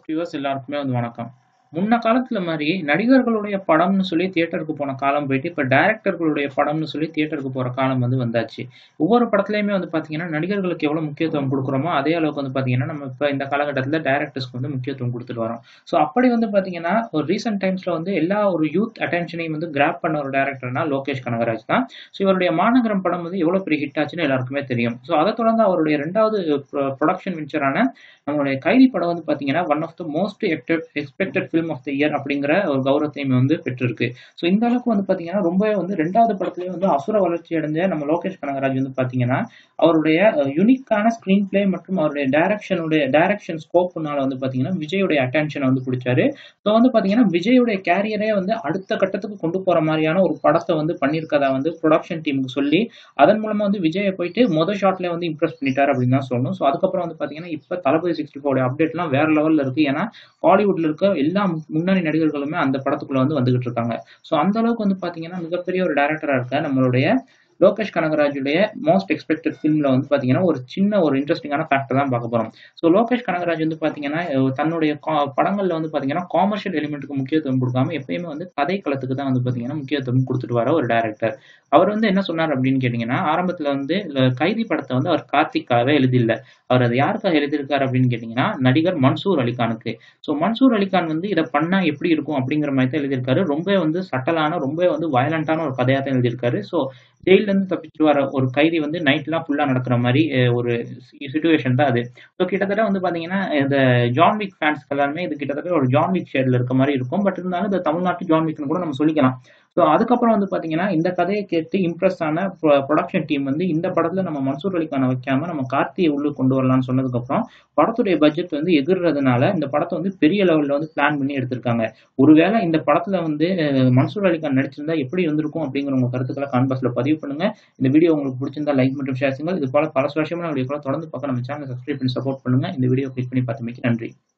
podcast viewers எல்லாருக்குமே வந்து வணக்கம் முன்ன காலத்துல மாதிரி நடிகர்களுடைய படம்னு சொல்லி தியேட்டருக்கு போன காலம் போயிட்டு இப்போ டைரக்டர்களுடைய படம்னு சொல்லி தியேட்டருக்கு போற காலம் வந்து வந்தாச்சு ஒவ்வொரு படத்துலையுமே வந்து பாத்தீங்கன்னா நடிகர்களுக்கு எவ்வளவு முக்கியத்துவம் கொடுக்குறோமோ அதே அளவுக்கு வந்து பாத்தீங்கன்னா நம்ம இப்போ இந்த காலகட்டத்தில் டைரக்டர்ஸ்க்கு வந்து முக்கியத்துவம் கொடுத்துட்டு வரோம் ஸோ அப்படி வந்து பாத்தீங்கன்னா ஒரு ரீசெண்ட் டைம்ஸ்ல வந்து எல்லா ஒரு யூத் அட்டென்ஷனையும் வந்து கிராப் பண்ண ஒரு டேரக்டர்னா லோகேஷ் கனகராஜ் தான் ஸோ இவருடைய மாநகரம் படம் வந்து எவ்வளவு பெரிய ஹிட் ஆச்சுன்னு எல்லாருக்குமே தெரியும் ஸோ அதை தொடர்ந்து அவருடைய ரெண்டாவது ப்ரொடக்ஷன் வெஞ்சரான நம்மளுடைய கைதி படம் வந்து பாத்தீங்கன்னா one of the most expected film of the year அப்படிங்கிற ஒரு கௌரவத்தையும் வந்து பெற்றிருக்கு ஸோ இந்த அளவுக்கு வந்து பாத்தீங்கன்னா ரொம்பவே வந்து ரெண்டாவது படத்துலயே வந்து அசுர வளர்ச்சி அடைஞ்ச நம்ம லோகேஷ் கனகராஜ் வந்து பாத்தீங்கன்னா அவருடைய யுனிக்கான ஸ்கிரீன் பிளே மற்றும் அவருடைய டைரக்ஷனுடைய டைரக்ஷன் ஸ்கோப்னால வந்து பாத்தீங்கன்னா விஜயுடைய அட்டென்ஷனை வந்து பிடிச்சாரு ஸோ வந்து பாத்தீங்கன்னா விஜயுடைய கேரியரே வந்து அடுத்த கட்டத்துக்கு கொண்டு போற மாதிரியான ஒரு படத்தை வந்து பண்ணியிருக்கதா வந்து ப்ரொடக்ஷன் டீமுக்கு சொல்லி அதன் மூலமா வந்து விஜயை போயிட்டு மொதல் ஷாட்ல வந்து இம்ப்ரெஸ் பண்ணிட்டாரு அப்படின்னு தான் சொல்லணும் ஸோ அதுக்கப்புறம் வந்து பாத்தீங்கன்னா இப்ப தளபதி சிக்ஸ்டி ஃபோர் அப்டேட்லாம் வேற லெவல்ல இருக்கு ஏன்னா ஹாலிவுட்ல இருக்க எல்லா முன்னணி நடிகர்களுமே அந்த படத்துக்குள்ள வந்து வந்துகிட்டு இருக்காங்க ஸோ அந்த அளவுக்கு வந்து பாத்தீங்கன்னா மிகப்பெரிய ஒரு டேரக்டரா இருக்க நம்மளுடைய லோகேஷ் கனகராஜுடைய மோஸ்ட் எக்ஸ்பெக்டட் ஃபிலிம்ல வந்து பாத்தீங்கன்னா ஒரு சின்ன ஒரு இன்ட்ரெஸ்டிங்கான ஃபேக்டர் தான் பார்க்க போறோம் ஸோ லோகேஷ் கனகராஜ் வந்து பாத்தீங்கன்னா தன்னுடைய படங்கள்ல வந்து பாத்தீங்கன்னா காமர்ஷியல் எலிமெண்ட்டுக்கு முக்கியத்துவம் கொடுக்காம எப்பயுமே வந்து கதை களத்துக்கு தான் வந்து பாத்தீங்கன்னா முக்கியத்துவம் கொடுத்துட்டு வர ஒரு டேரக்டர் அவர் வந்து என்ன சொன்னார் அப்படின்னு கேட்டீங்கன்னா ஆரம்பத்துல வந்து கைதி படத்தை வந்து அவர் கார்த்திக்காவே எழுதில்ல அவர் அதை யாருக்காக எழுதியிருக்காரு அப்படின்னு கேட்டீங்கன்னா நடிகர் மன்சூர் அலிகானுக்கு ஸோ மன்சூர் அலிகான் வந்து இதை பண்ணா எப்படி இருக்கும் அப்படிங்கிற மாதிரி தான் எழுதியிருக்காரு ரொம்ப வந்து சட்டலான ரொம்ப வந்து வயலண்டான ஒரு கதையாக தான் எழுதியிருக்காரு ஸோ ஜெயில இருந்து தப்பிச்சுட்டு வர ஒரு கைதி வந்து நைட்லாம் ஃபுல்லா நடக்கிற மாதிரி ஒரு சுச்சுவேஷன் தான் அது ஸோ கிட்டத்தட்ட வந்து பாத்தீங்கன்னா இந்த ஜான்விக் ஃபேன்ஸ்க்கு எல்லாருமே இது கிட்டத்தட்ட ஒரு ஜான்விக் ஷேட்ல இருக்க மாதிரி இருக்கும் பட் இருந்தாலும் இந்த தமிழ்நாட்டு ஜான்விக்னு கூட நம்ம சொல்லிக்கலாம் ஸோ அதுக்கப்புறம் வந்து பாத்தீங்கன்னா இந்த கதையை கேட்டு இம்ப்ரெஸ் ஆன ப்ரொடக்ஷன் டீம் வந்து இந்த படத்துல நம்ம மன்சூர் அலிகான வைக்காம நம்ம கார்த்தியை உள்ள கொண்டு வரலாம்னு சொன்னதுக்கப்புறம் படத்துடைய பட்ஜெட் வந்து எதிர்றதுனால இந்த படத்தை வந்து பெரிய லெவல்ல வந்து பிளான் பண்ணி எடுத்திருக்காங்க ஒருவேளை இந்த படத்துல வந்து மன்சூர் அலிகான் நடிச்சிருந்தா எப்படி இருந்திருக்கும் அப்படிங்கிற உங்க கருத்துக்களை கான்பாஸ்ல பதிவு பண்ணுங்க இந்த வீடியோ உங்களுக்கு பிடிச்சிருந்தா லைக் மற்றும் ஷேர் செய்யுங்கள் இது போல பல வருஷமான வீடியோ தொடர்ந்து பார்க்க நம்ம சேனல் சப்ஸ்கிரைப் பண்ணி சப்போர்ட் பண்ணுங்க இந்த வீடியோ கிளிக் பண்ணி பார்த்தமைக்கு நன்றி